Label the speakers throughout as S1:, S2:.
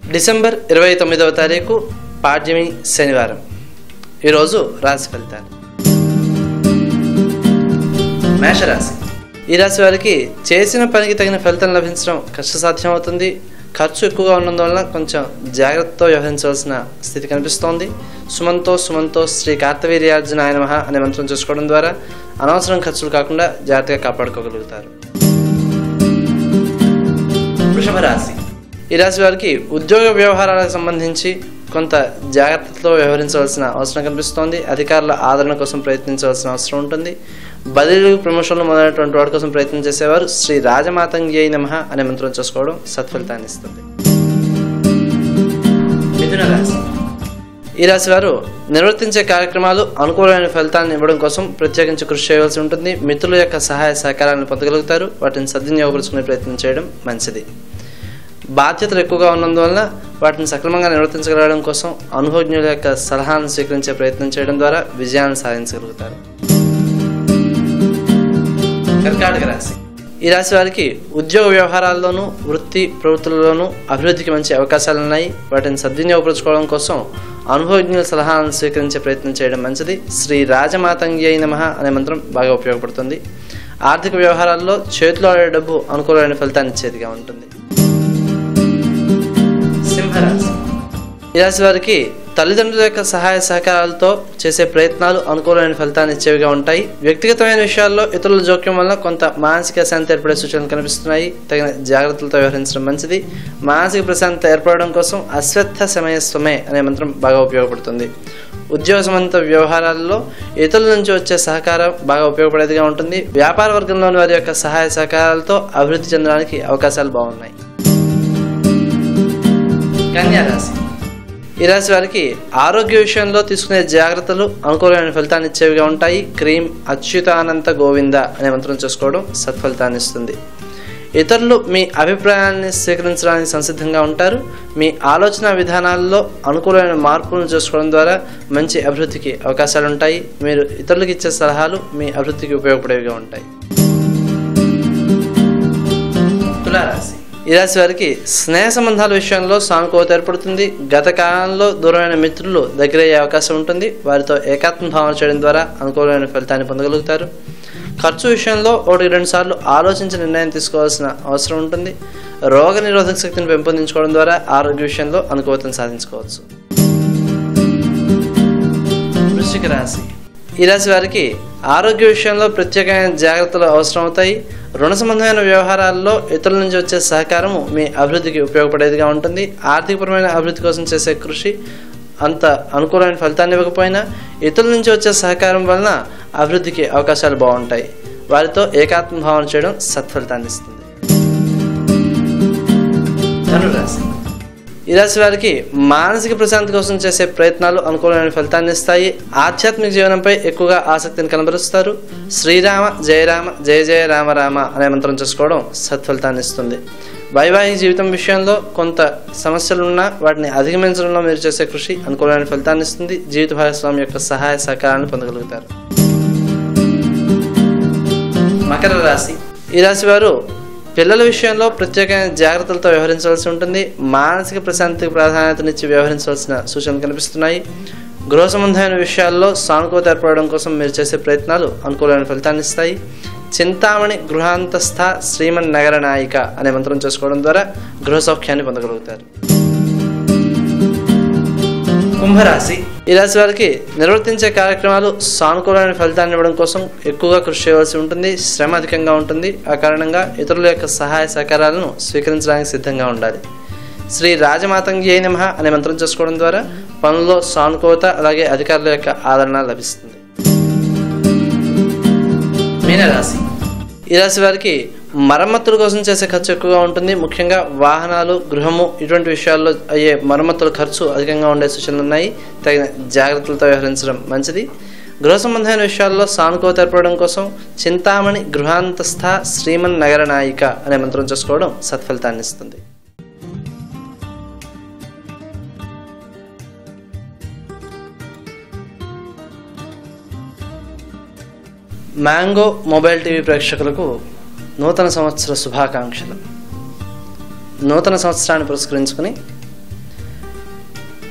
S1: December ఇరవై తొమ్మిదవ తారీఖు పాడ్యమి శనివారం ఈరోజు రాశి ఫలితాలు మేషరాశి ఈ రాశి వారికి చేసిన పనికి తగిన ఫలితం లభించడం కష్టసాధ్యం అవుతుంది ఖర్చు ఎక్కువగా ఉన్నందువలన కొంచెం జాగ్రత్తతో వ్యవహరించవలసిన స్థితి కనిపిస్తోంది సుమంతో సుమంతో శ్రీ కార్తవీర్యార్జున ఆయన మహా అనే మంత్రం చూసుకోవడం ద్వారా అనవసరం ఖర్చులు కాకుండా జాగ్రత్తగా కాపాడుకోగలుగుతారు వృషభ రాశి ఈ రాశి వారికి ఉద్యోగ వ్యవహారాలకు సంబంధించి కొంత జాగ్రత్తతో వ్యవహరించవలసిన అవసరం కనిపిస్తోంది అధికారుల ఆదరణ కోసం ప్రయత్నించవలసిన అవసరం ఉంటుంది బదిలీలు ప్రమోషన్లు మొదలైనటువంటి వాటి కోసం ప్రయత్నం చేసేవారు శ్రీ రాజమాతంగి అయి నమ అనే మంత్రం చూసుకోవడం సత్ఫలితాన్ని ఇస్తుంది మిథున రాశి ఈ రాశి వారు నిర్వర్తించే కార్యక్రమాలు అనుకూలమైన ఫలితాలను ఇవ్వడం కోసం ప్రత్యేకించి కృషి చేయవలసి ఉంటుంది మిత్రుల యొక్క సహాయ సహకారాలను పొందగలుగుతారు వాటిని సద్వినియోగపరుచుకునే ప్రయత్నం చేయడం మంచిది బాధ్యతలు ఎక్కువగా ఉన్నందువలన వాటిని సక్రమంగా నిర్వర్తించగలగడం కోసం అనుభవజ్ఞుల యొక్క సలహాలను స్వీకరించే ప్రయత్నం చేయడం ద్వారా విజయాన్ని సాధించగలుగుతారు కర్కాటక రాశి ఈ రాశి వారికి ఉద్యోగ వ్యవహారాల్లోనూ వృత్తి ప్రవృత్తులలోనూ అభివృద్ధికి మంచి అవకాశాలు ఉన్నాయి వాటిని సద్వినియోగపరచుకోవడం కోసం అనుభవజ్ఞుల సలహాలను స్వీకరించే ప్రయత్నం చేయడం మంచిది శ్రీ రాజమాతంగి అయి నమః అనే మంత్రం బాగా ఉపయోగపడుతుంది ఆర్థిక వ్యవహారాల్లో చేతిలో ఆడే డబ్బు అనుకూలమైన ఫలితాన్ని ఇచ్చేదిగా ఉంటుంది సింహరాశి ఈ రాశి వారికి తల్లిదండ్రుల యొక్క సహాయ సహకారాలతో చేసే ప్రయత్నాలు అనుకూలమైన ఫలితాన్ని ఇచ్చేవిగా ఉంటాయి వ్యక్తిగతమైన విషయాల్లో ఇతరుల జోక్యం వల్ల కొంత మానసిక శాంతి ఏర్పడే సూచనలు కనిపిస్తున్నాయి తగిన జాగ్రత్తలతో వ్యవహరించడం మంచిది మానసిక ప్రశాంతత ఏర్పడడం కోసం అశ్వత్థ సమయ స్వమే అనే మంత్రం బాగా ఉపయోగపడుతుంది ఉద్యోగ సంబంధిత వ్యవహారాల్లో ఇతరుల నుంచి వచ్చే సహకారం బాగా ఉపయోగపడేదిగా ఉంటుంది వ్యాపార వర్గంలోని వారి యొక్క సహాయ సహకారాలతో అభివృద్ధి చెందడానికి అవకాశాలు బాగున్నాయి కన్యా రాశి ఈ రాశి వారికి ఆరోగ్య విషయంలో తీసుకునే జాగ్రత్తలు అనుకూలమైన ఫలితాన్ని ఇచ్చేవిగా ఉంటాయి క్రీమ్ అచ్యుతానంత గోవింద అనే మంత్రం చేసుకోవడం సత్ఫలితాన్ని ఇస్తుంది ఇతరులు మీ అభిప్రాయాన్ని స్వీకరించడానికి సంసిద్ధంగా ఉంటారు మీ ఆలోచన విధానాల్లో అనుకూలమైన మార్పులను చేసుకోవడం ద్వారా మంచి అభివృద్ధికి అవకాశాలు ఉంటాయి మీరు ఇతరులకు ఇచ్చే సలహాలు మీ అభివృద్ధికి ఉపయోగపడేవిగా ఉంటాయి తులారాశి ఈ రాశి వారికి స్నేహ సంబంధాల విషయంలో సానుకూలత ఏర్పడుతుంది గత కాలంలో దూరమైన మిత్రులు దగ్గరయ్యే అవకాశం ఉంటుంది వారితో ఏకాత్మ భావన చేయడం ద్వారా అనుకూలమైన ఫలితాన్ని పొందగలుగుతారు ఖర్చు విషయంలో ఒకటి రెండు సార్లు ఆలోచించి నిర్ణయం తీసుకోవాల్సిన అవసరం ఉంటుంది రోగ నిరోధక శక్తిని పెంపొందించుకోవడం ద్వారా ఆరోగ్య విషయంలో అనుకూలతను సాధించుకోవచ్చు వృశ్చిక రాశి ఈ రాశి వారికి ఆరోగ్య విషయంలో ప్రత్యేకమైన జాగ్రత్తలు అవసరం అవుతాయి రుణ సంబంధమైన వ్యవహారాల్లో ఇతరుల నుంచి వచ్చే సహకారము మీ అభివృద్ధికి ఉపయోగపడేదిగా ఉంటుంది ఆర్థికపరమైన అభివృద్ధి కోసం చేసే కృషి అంత అనుకూలమైన ఫలితాన్ని ఇవ్వకపోయినా ఇతరుల నుంచి వచ్చే సహకారం వలన అభివృద్ధికి అవకాశాలు బాగుంటాయి వారితో ఏకాత్మ భావన చేయడం సత్ఫలితాన్ని ఇస్తుంది ధనురాశి ఈ రాశి వారికి మానసిక ప్రశాంతి కోసం చేసే ప్రయత్నాలు అనుకూలమైన ఫలితాన్ని ఇస్తాయి ఆధ్యాత్మిక జీవనంపై ఎక్కువగా ఆసక్తిని కనబరుస్తారు శ్రీరామ జయరామ జయ జయ రామ రామ అనే మంత్రం చేసుకోవడం సత్ఫలితాన్ని ఇస్తుంది వైవాహిక జీవితం విషయంలో కొంత సమస్యలున్నా వాటిని అధిగమించడంలో మీరు చేసే కృషి అనుకూలమైన ఫలితాన్ని ఇస్తుంది జీవిత భాగస్వామి యొక్క సహాయ సహకారాన్ని పొందగలుగుతారు మకర రాశి ఈ రాశి వారు పిల్లల విషయంలో ప్రత్యేకమైన జాగ్రత్తలతో వ్యవహరించవలసి ఉంటుంది మానసిక ప్రశాంతికి ప్రాధాన్యతనిచ్చి వ్యవహరించవలసిన సూచనలు కనిపిస్తున్నాయి గృహ సంబంధమైన విషయాల్లో సానుకూలత ఏర్పడడం కోసం మీరు చేసే ప్రయత్నాలు అనుకూలమైన ఫలితాన్ని ఇస్తాయి చింతామణి గృహాంతస్థ శ్రీమన్ నగర నాయిక అనే మంత్రం చేసుకోవడం ద్వారా గృహ సౌఖ్యాన్ని పొందగలుగుతారు కుంభరాశి ఈ రాశి వారికి నిర్వర్తించే కార్యక్రమాలు సానుకూలమైన ఫలితాన్ని ఇవ్వడం కోసం ఎక్కువగా కృషి చేయవలసి ఉంటుంది శ్రమ అధికంగా ఉంటుంది ఆ కారణంగా ఇతరుల యొక్క సహాయ సహకారాలను స్వీకరించడానికి సిద్ధంగా ఉండాలి శ్రీ రాజమాతంగి అయి నమః అనే మంత్రం చేసుకోవడం ద్వారా పనుల్లో సానుకూలత అలాగే అధికారుల యొక్క ఆదరణ లభిస్తుంది మీనరాశి ఈ రాశి వారికి మరమ్మతుల కోసం చేసే ఖర్చు ఎక్కువగా ఉంటుంది ముఖ్యంగా వాహనాలు గృహము ఇటువంటి విషయాల్లో అయ్యే మరమ్మతుల ఖర్చు అధికంగా ఉండే సూచనలు ఉన్నాయి తగిన జాగ్రత్తలతో వ్యవహరించడం మంచిది గృహ సంబంధమైన విషయాల్లో సానుకూలత ఏర్పడడం కోసం చింతామణి గృహాంతస్థ శ్రీమన్ నగర నాయిక అనే మంత్రం చేసుకోవడం సత్ఫలితాన్ని ఇస్తుంది మ్యాంగో మొబైల్ టీవీ ప్రేక్షకులకు నూతన సంవత్సర శుభాకాంక్షలు నూతన సంవత్సరాన్ని పురస్కరించుకుని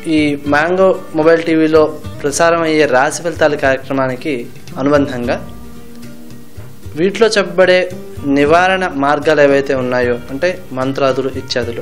S1: ఈ మ్యాంగో మొబైల్ టీవీలో ప్రసారం అయ్యే రాశి ఫలితాల కార్యక్రమానికి అనుబంధంగా వీటిలో చెప్పబడే నివారణ మార్గాలు ఏవైతే ఉన్నాయో అంటే మంత్రాదులు ఇత్యాదులు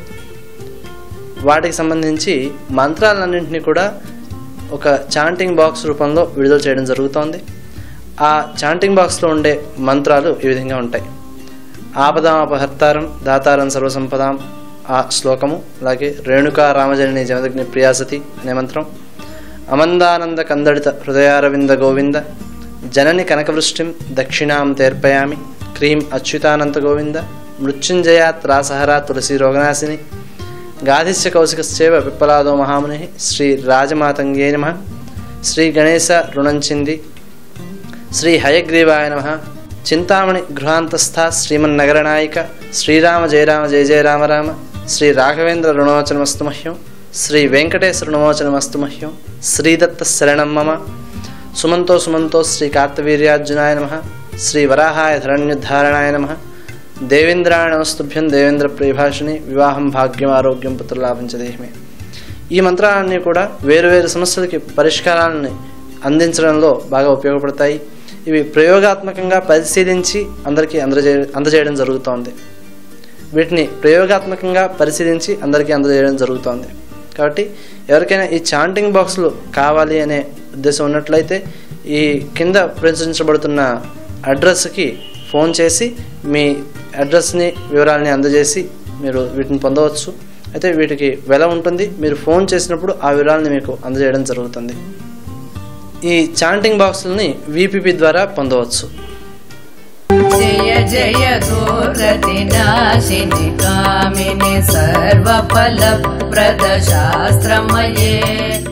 S1: వాటికి సంబంధించి మంత్రాలన్నింటినీ కూడా ఒక చాంటింగ్ బాక్స్ రూపంలో విడుదల చేయడం జరుగుతోంది ఆ చాంటింగ్ బాక్స్లో ఉండే మంత్రాలు ఈ విధంగా ఉంటాయి ఆపదామపహర్తారం దాతారం సర్వసంపదాం ఆ శ్లోకము అలాగే రేణుకా రామజనని జమదగ్ని ప్రియాసతి అనే మంత్రం అమందానంద కందడిత హృదయారవింద గోవింద జనని కనకవృష్టిం దక్షిణాం తేర్పయామి క్రీం అచ్యుతానంత గోవింద మృత్యుంజయా త్రాసహరా తులసి రోగనాశిని గాధిశ్య కౌశికశ్చేవ పిప్పలాదో మహాముని శ్రీ రాజమాతంగే నమ శ్రీ గణేశ రుణంచింది శ్రీ హయగ్రీవాయ నమ చింతామణి గృహాంతస్థ శ్రీమన్నగరనాయిక శ్రీరామ జయరామ జయ జయ రామ రామ శ్రీ రాఘవేంద్ర రుణమోచనమస్తు మహ్యం శ్రీ వెంకటేశ్వర రుణమోచనమస్తు మహ్యం శ్రీదత్త శరణం మమ సుమంతో సుమంతో శ్రీ కార్తవీర్యార్జునాయ నమ శ్రీ వరాహాయ ధరణ్యుద్ధారణాయ నమ దేవేంద్రాయ నమస్తుభ్యం దేవేంద్ర ప్రియభాషిణి వివాహం భాగ్యం ఆరోగ్యం పుత్రలాభం చ దేహమే ఈ మంత్రాలన్నీ కూడా వేరువేరు సమస్యలకి పరిష్కారాలని అందించడంలో బాగా ఉపయోగపడతాయి ఇవి ప్రయోగాత్మకంగా పరిశీలించి అందరికీ అందజే అందజేయడం జరుగుతోంది వీటిని ప్రయోగాత్మకంగా పరిశీలించి అందరికీ అందజేయడం జరుగుతోంది కాబట్టి ఎవరికైనా ఈ చాంటింగ్ బాక్సులు కావాలి అనే ఉద్దేశం ఉన్నట్లయితే ఈ కింద ప్రచురించబడుతున్న అడ్రస్కి ఫోన్ చేసి మీ అడ్రస్ని వివరాలని అందజేసి మీరు వీటిని పొందవచ్చు అయితే వీటికి వెల ఉంటుంది మీరు ఫోన్ చేసినప్పుడు ఆ వివరాలని మీకు అందజేయడం జరుగుతుంది ఈ చాంటింగ్ బాక్సులని విపిపి ద్వారా పొందవచ్చు
S2: जय जय दुर्गतिनाशिनि कामिनि सर्वफलप्रदशास्त्रमये